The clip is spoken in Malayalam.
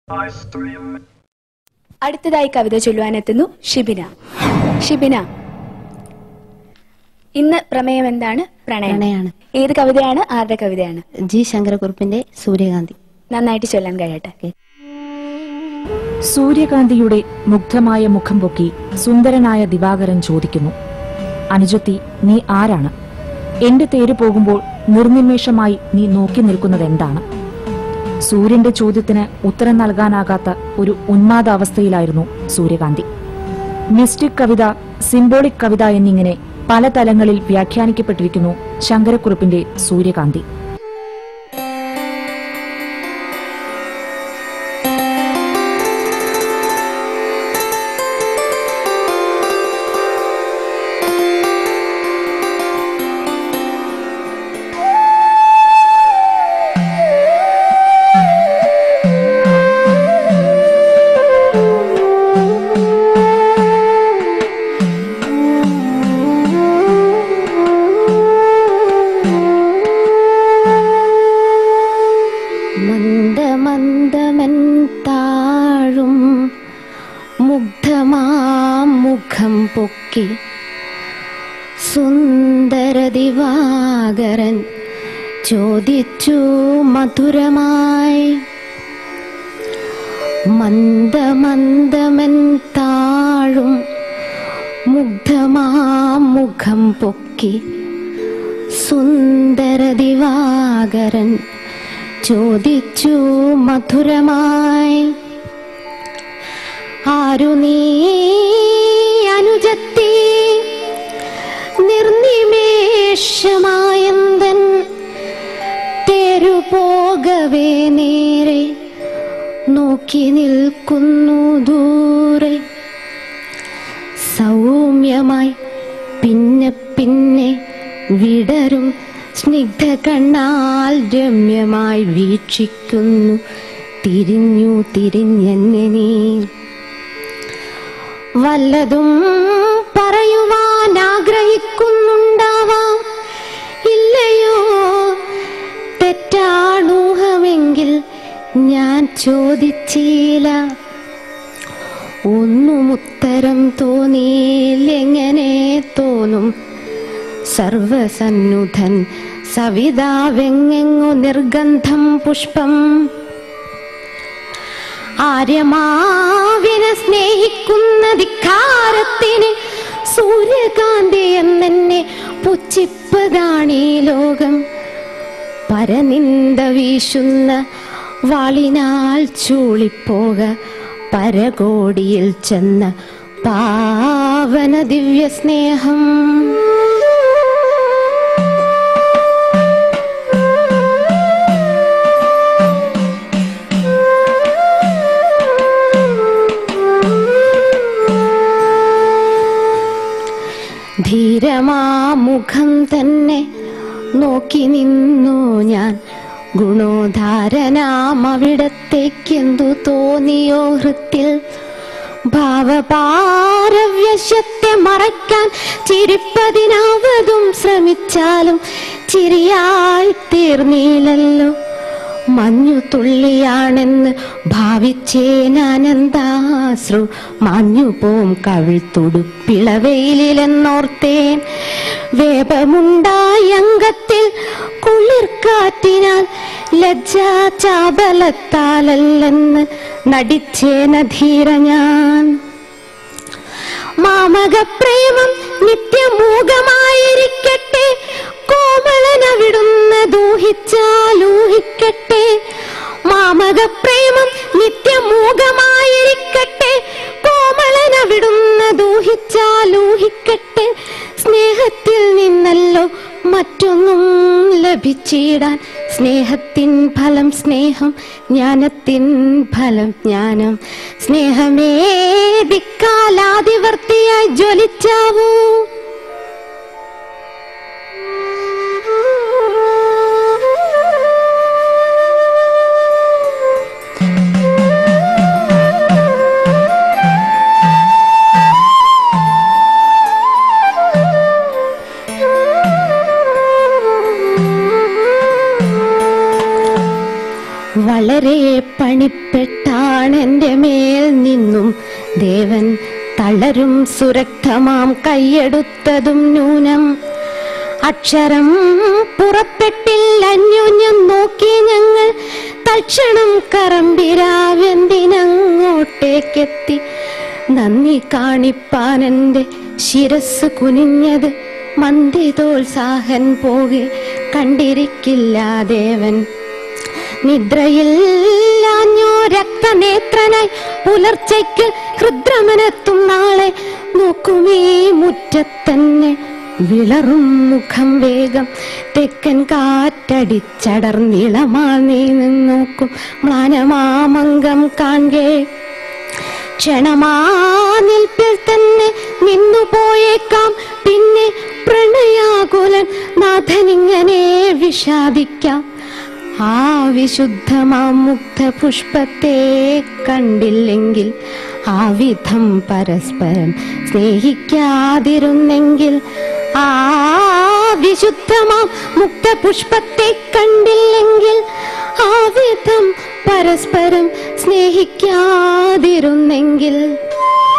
അടുത്തതായി കവിത ചൊല്ലുവാനെത്തുന്നു ഷിബിന ഷിബിന ഇന്ന് പ്രമേയം എന്താണ് പ്രണയം പ്രണയാണ്. ഏത് കവിതയാണ് ആരുടെ കവിതയാണ് ജി ശങ്കരക്കുറുപ്പിന്റെ സൂര്യകാന്തി നന്നായിട്ട് ചൊല്ലാൻ കഴിയട്ടെ സൂര്യകാന്തിയുടെ മുഗ്ധമായ മുഖം പൊക്കി സുന്ദരനായ ദിവാകരൻ ചോദിക്കുന്നു അനുജത്തി നീ ആരാണ് എന്റെ തേര് പോകുമ്പോൾ നിർനിമേഷമായി നീ നോക്കി നിൽക്കുന്നതെന്താണ് സൂര്യന്റെ ചോദ്യത്തിന് ഉത്തരം നൽകാനാകാത്ത ഒരു ഉന്മാദാവസ്ഥയിലായിരുന്നു സൂര്യകാന്തി മിസ്റ്റിക് കവിത സിംബോളിക് കവിത എന്നിങ്ങനെ പല തലങ്ങളിൽ വ്യാഖ്യാനിക്കപ്പെട്ടിരിക്കുന്നു ശങ്കരക്കുറുപ്പിന്റെ സൂര്യകാന്തി മന്ദ മന്ദമൻ താഴും മുഗ്ധമാം മുഖം പൊക്കി സുന്ദര ദിവാകരൻ ചോദിച്ചു മധുരമായി മന്ദ മന്ദമൻ താഴും മുഗ്ധമാം മുഖം പൊക്കി സുന്ദര ദിവാകരൻ ചോദിച്ചു മധുരമായി ആരു നീ അനുജത്തി നിർനിമേഷമായന്തൻ തേരു പോകവേ നേരെ നോക്കി നിൽക്കുന്നു ദൂരെ സൗമ്യമായി പിന്നെ പിന്നെ വിടരും സ്നിഗ്ധ കണ്ണാൽ രമ്യമായി വീക്ഷിക്കുന്നു തിരിഞ്ഞു തിരിഞ്ഞെന്നെ നീ വല്ലതും പറയുവാൻ ആഗ്രഹിക്കുന്നുണ്ടാവാം ഇല്ലയോ തെറ്റാണൂഹമെങ്കിൽ ഞാൻ ചോദിച്ചില്ല ഒന്നും ഉത്തരം തോന്നിയില്ലെങ്ങനെ തോന്നും സർവസന്നുധൻ സവിതാവെങ്ങെങ്ങു നിർഗന്ധം പുഷ്പം ആര്യമാവിനെ സ്നേഹിക്കുന്ന ധിക്കാരത്തിന് സൂര്യകാന്തി എന്നെ പുച്ഛിപ്പതാണീ ലോകം പരനിന്ദ വീശുന്ന വാളിനാൽ ചൂളിപ്പോക പരകോടിയിൽ ചെന്ന പാവന ദിവ്യ സ്നേഹം ധീരമാമുഖം തന്നെ നോക്കി നിന്നു ഞാൻ ഗുണോധാരനാം അവിടത്തേക്കെന്തു തോന്നിയോ ഹൃത്തിൽ ഭാവപാരവ്യശത്തെ മറയ്ക്കാൻ ചിരിപ്പതിനാവതും ശ്രമിച്ചാലും ചിരിയായി തീർന്നില്ലല്ലോ മഞ്ഞു തുള്ളിയാണെന്ന് ഭാവിച്ചേനാനന്ദാശ്രു മാഞ്ഞു പോം കവിൾത്തുടുപ്പിളവെയിലെന്നോർത്തേൻ വേപമുണ്ടായ അംഗത്തിൽ കുളിർക്കാറ്റിനാൽ ലജ്ജാചാബലത്താലല്ലെന്ന് നടിച്ചേനധീര ഞാൻ മാമക പ്രേമം നിത്യമൂകമായിരിക്കട്ടെ കോമളനവിടുന്ന് ദൂഹിച്ചാലൂഹിക്കട്ടെ മാമക പ്രേമം നിത്യമൂകമായിരിക്കട്ടെ കോമളനവിടുന്ന് ദൂഹിച്ചാലൂഹിക്കട്ടെ സ്നേഹത്തിൽ നിന്നല്ലോ മറ്റൊന്നും ലഭിച്ചിടാൻ സ്നേഹത്തിൻ ഫലം സ്നേഹം ജ്ഞാനത്തിൻ ഫലം ജ്ഞാനം സ്നേഹമേ ദിക്കാലാതിവർത്തിയായി ജ്വലിച്ചാവൂ വളരെ പണിപ്പെട്ടാണെന്റെ മേൽ നിന്നും ദേവൻ തളരും സുരക്തമാം കൈയെടുത്തതും നൂനം അക്ഷരം പുറപ്പെട്ടില്ല അന്യോന്യം നോക്കി ഞങ്ങൾ തൽക്ഷണം കറമ്പിരാവെന്തിനങ്ങോട്ടേക്കെത്തി നന്ദി കാണിപ്പാൻ എൻ്റെ ശിരസ് കുനിഞ്ഞത് മന്ദിതോത്സാഹൻ പോകെ കണ്ടിരിക്കില്ല ദേവൻ നിദ്രയിൽ ലാഞ്ഞോ രക്തനേത്രനായി പുലർച്ചയ്ക്ക് ഹൃദ്രമനെത്തും നാളെ നോക്കുമീ മുറ്റത്തന്നെ വിളറും മുഖം വേഗം തെക്കൻ കാറ്റടിച്ചടർന്നിളമാ നീ നോക്കും മ്ലാനമാമംഗം കാൺകേ ക്ഷണമാ നിൽപ്പിൽ തന്നെ നിന്നു പോയേക്കാം പിന്നെ പ്രണയാകുലൻ നാഥനിങ്ങനെ വിഷാദിക്കാം ആ വിശുദ്ധമാം മുക്ത പുഷ്പത്തെ കണ്ടില്ലെങ്കിൽ ആ വിധം പരസ്പരം സ്നേഹിക്കാതിരുന്നെങ്കിൽ ആ വിശുദ്ധമാം മുക്ത പുഷ്പത്തെ കണ്ടില്ലെങ്കിൽ ആ വിധം പരസ്പരം സ്നേഹിക്കാതിരുന്നെങ്കിൽ